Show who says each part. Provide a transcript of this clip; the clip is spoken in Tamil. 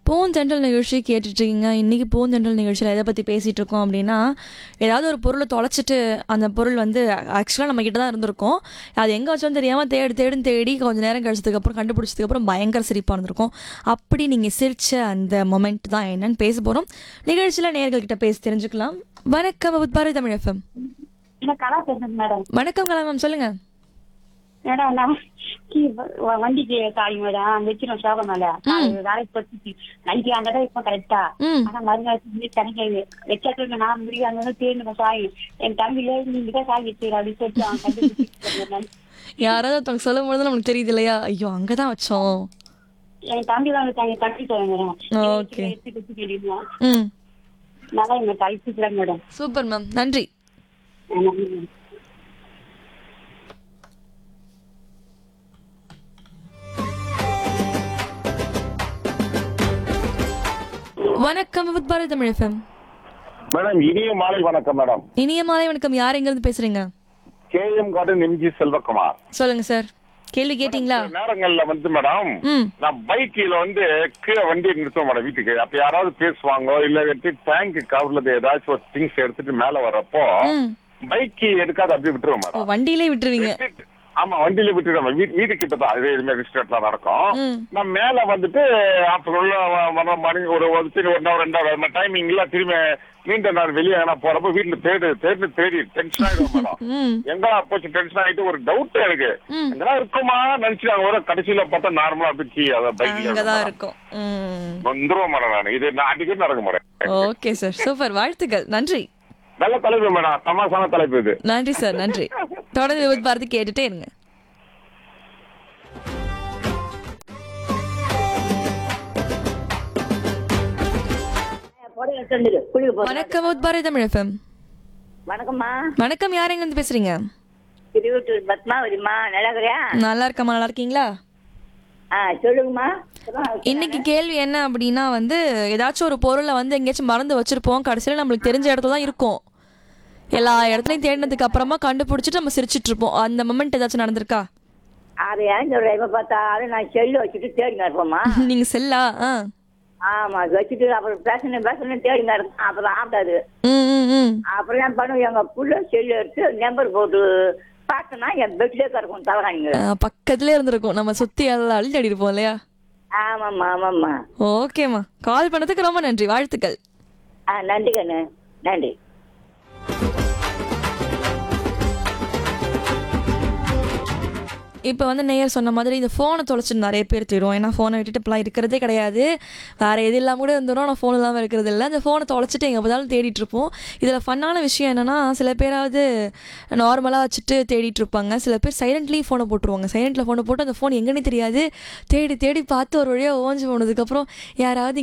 Speaker 1: பூந்தென்றல் நிகழ்ச்சி கேட்டுட்டு இருக்கீங்க இன்றைக்கி பூந்தென்றல் நிகழ்ச்சியில் எதை பற்றி பேசிகிட்டு இருக்கோம் அப்படின்னா ஏதாவது ஒரு பொருளை தொலைச்சிட்டு அந்த பொருள் வந்து ஆக்சுவலாக நம்ம கிட்ட தான் இருந்திருக்கும் அது எங்கே வச்சோன்னு தெரியாமல் தேடி தேடுன்னு தேடி கொஞ்சம் நேரம் கழிச்சதுக்கப்புறம் கண்டுபிடிச்சதுக்கப்புறம் பயங்கர சிரிப்பாக இருந்திருக்கும் அப்படி நீங்கள் சிரிச்ச அந்த மொமெண்ட் தான் என்னன்னு பேச போகிறோம் நிகழ்ச்சியில் நேயர்கள்கிட்ட பேசி தெரிஞ்சுக்கலாம் வணக்கம் பாரதி தமிழ் எஃப்எம்
Speaker 2: நான் கலா பேசுறேன் மேடம்
Speaker 1: வணக்கம் கலா மேம் சொல்லுங்கள்
Speaker 2: மேடம் நான் கீ வ- வண்டிக்கு காய் மேடம் வச்சிரும் சோக மேல வேலைக்கு போட்டு நைட்டு அந்த இடம் இப்ப கரெக்டா
Speaker 1: ம்
Speaker 2: ஆனா மறுநாள் வந்து தனிக்காய் வச்சாட்டு நான் முடியும் அங்க வந்து தேர்ந்து சாய் என் தம்பியில நீங்க தான் சாய் வச்சுக்கிற அப்படின்னு சொல்லிட்டு அவன் கண்டுபிடிச்சு
Speaker 1: யாராவது ஒருத்தவங்க சொல்லும் பொழுது நமக்கு தெரியுது இல்லையா ஐயோ அங்கே தான் வச்சோம்
Speaker 2: என் தம்பி தான் வந்து கட்டி தரேன் மேடம்
Speaker 1: Okay.
Speaker 2: எடுத்து வச்சு கேட்டீங்கன்னா
Speaker 1: ம்
Speaker 2: நல்லா எங்க கழிச்சுக்கல மேடம்
Speaker 1: சூப்பர் மேம் நன்றி வணக்கம் with Bharathi Tamil F M
Speaker 3: madam இனிய மாலை வணக்கம் மேடம்
Speaker 1: இனிய மாலை வணக்கம் யார் எங்க இருந்து பேசுறீங்க
Speaker 3: K M garden M G Selvakumar
Speaker 1: சொல்லுங்க சார் கேள்வி கேட்டிங்களா
Speaker 3: சில நேரங்கள்ல வந்து மேடம்
Speaker 1: ம்
Speaker 3: நான் பைக்கில வந்து கீழே வண்டி நிறுத்துவோம் மேடம் வீட்டுக்கு அப்ப யாராவது பேசுவாங்க இல்ல டேங்க் கவர்ல ஏதாச்சும் ஒரு திங்ஸ் எடுத்துட்டு மேல வர்றப்போ
Speaker 1: ம்
Speaker 3: பைக் எடுக்காத அப்படியே விட்டுருவோம்
Speaker 1: ஓ
Speaker 3: மேடம்
Speaker 1: வண்டியிலே விட்டுருவீங்க
Speaker 3: விட்டுட்டு- ஆமா வண்டியில விட்டுருவோம் வீட்டு வீட்டு கிட்ட தான் இது இதுமாதிரி ரிஸ்டேட்லாம் நடக்கும்
Speaker 1: ம்
Speaker 3: நான் மேல வந்துட்டு அப்புறம் உள்ள வ- வர மணி ஒரு ஒரு சரி ஒன் ஹவர் ரெண்டு ஹவர் டைமிங்ல திரும்பி நீண்ட நாள் வெளியே எங்கன்னா போறப்போ வீட்டுல தேடு தேடி தேடி டென்ஷன் ஆயிடும் மேடம்
Speaker 1: ம்
Speaker 3: எங்கடா போச்சு டென்ஷன் ஆயிட்டு ஒரு டவுட் எனக்கு
Speaker 1: ம்.
Speaker 3: எங்கடா இருக்குமா நினைச்சு ஒரு கடைசியில பார்த்தா நார்மலா அப்படி அத
Speaker 1: அங்கதான்
Speaker 3: பைக்ல
Speaker 1: இருக்கும் ம்
Speaker 3: வந்துருவோம் மேடம் நான் இது நான் அடிக்கடி நடக்க மாட்டேன்
Speaker 1: ஓகே சார் சூப்பர் வாழ்த்துக்கள் நன்றி
Speaker 3: நல்ல தலைப்பு மேடம் தமாசான தலைப்பு இது
Speaker 1: நன்றி சார் நன்றி தொடர்ந்து வித் பாரதி கேட்டுட்டே இருங்க
Speaker 2: புடவை எடுத்துட்டு குளிக்க போ
Speaker 1: வணக்கம் வித் பாரதி தமிழ் எஃப்எம்
Speaker 2: வணக்கம்மா
Speaker 1: வணக்கம் யார் எங்க இருந்து பேசுறீங்க
Speaker 2: திருவட்டூர் பத்மாவதிம்மா நல்லா இருக்கிறியா
Speaker 1: நல்லா இருக்கம்மா நல்லா இருக்கீங்களா
Speaker 2: ஆ சொல்லுங்கம்மா
Speaker 1: இன்னைக்கு கேள்வி என்ன அப்படின்னா வந்து ஏதாச்சும் ஒரு பொருளை வந்து எங்கேயாச்சும் மறந்து வச்சிருப்போம் கடைசியில் நம்மளுக்கு தெரிஞ்ச இடத்துல தான் இருக்கும் எல்லா இடத்துலையும் தேடினதுக்கு அப்புறமா கண்டுபிடிச்சிட்டு நம்ம சிரிச்சிட்டு இருப்போம் அந்த மொமெண்ட் ஏதாச்சும் நடந்திருக்கா
Speaker 2: அது ஏன் சொல்ற எப்ப பார்த்தாலும் நான் செல்லு வச்சுட்டு தேடிங்க இருப்போம்மா
Speaker 1: நீங்க செல்லா ஆ
Speaker 2: ஆமா அது வச்சுட்டு அப்புறம் பேசணும் பேசணும் தேடிங்க இருப்போம் அப்புறம் ஆகாது
Speaker 1: ம் ம் ம்
Speaker 2: அப்புறம் என்ன பண்ணுவோம் எங்க புள்ள செல்லு எடுத்து நம்பர் போட்டு பார்த்தோன்னா என் பெட்லேயே கிடக்கும் தலைகாணிங்க
Speaker 1: ஆ, பக்கத்துலயே இருந்திருக்கும் நம்ம சுத்தி எல்லாம் அள்ளி தேடி இருப்போம் இல்லையா
Speaker 2: ஆமாம்மா ஆமாம்மா
Speaker 1: ஓகேம்மா கால் பண்ணதுக்கு ரொம்ப நன்றி வாழ்த்துக்கள்
Speaker 2: ஆ நன்றி கண்ணு நன்றி
Speaker 1: இப்போ வந்து நேயர் சொன்ன மாதிரி இந்த ஃபோனை தொலைச்சிட்டு நிறைய பேர் தரும் ஏன்னா ஃபோனை விட்டுட்டு இப்பெல்லாம் இருக்கிறதே கிடையாது வேறு எது இல்லாமல் கூட இருந்துடும் ஆனால் ஃபோன் இல்லாமல் இருக்கிறது இல்லை அந்த ஃபோனை தொலைச்சிட்டு எங்கே பார்த்தாலும் தேடிட்டு இருப்போம் இதில் ஃபன்னான விஷயம் என்னென்னா சில பேராவது நார்மலாக வச்சுட்டு தேடிட்டு இருப்பாங்க சில பேர் சைலண்ட்லி ஃபோனை போட்டுருவாங்க சைலண்ட்டில் ஃபோனை போட்டு அந்த ஃபோன் எங்கன்னே தெரியாது தேடி தேடி பார்த்து ஒரு வழியாக ஓஞ்சு போனதுக்கப்புறம் யாராவது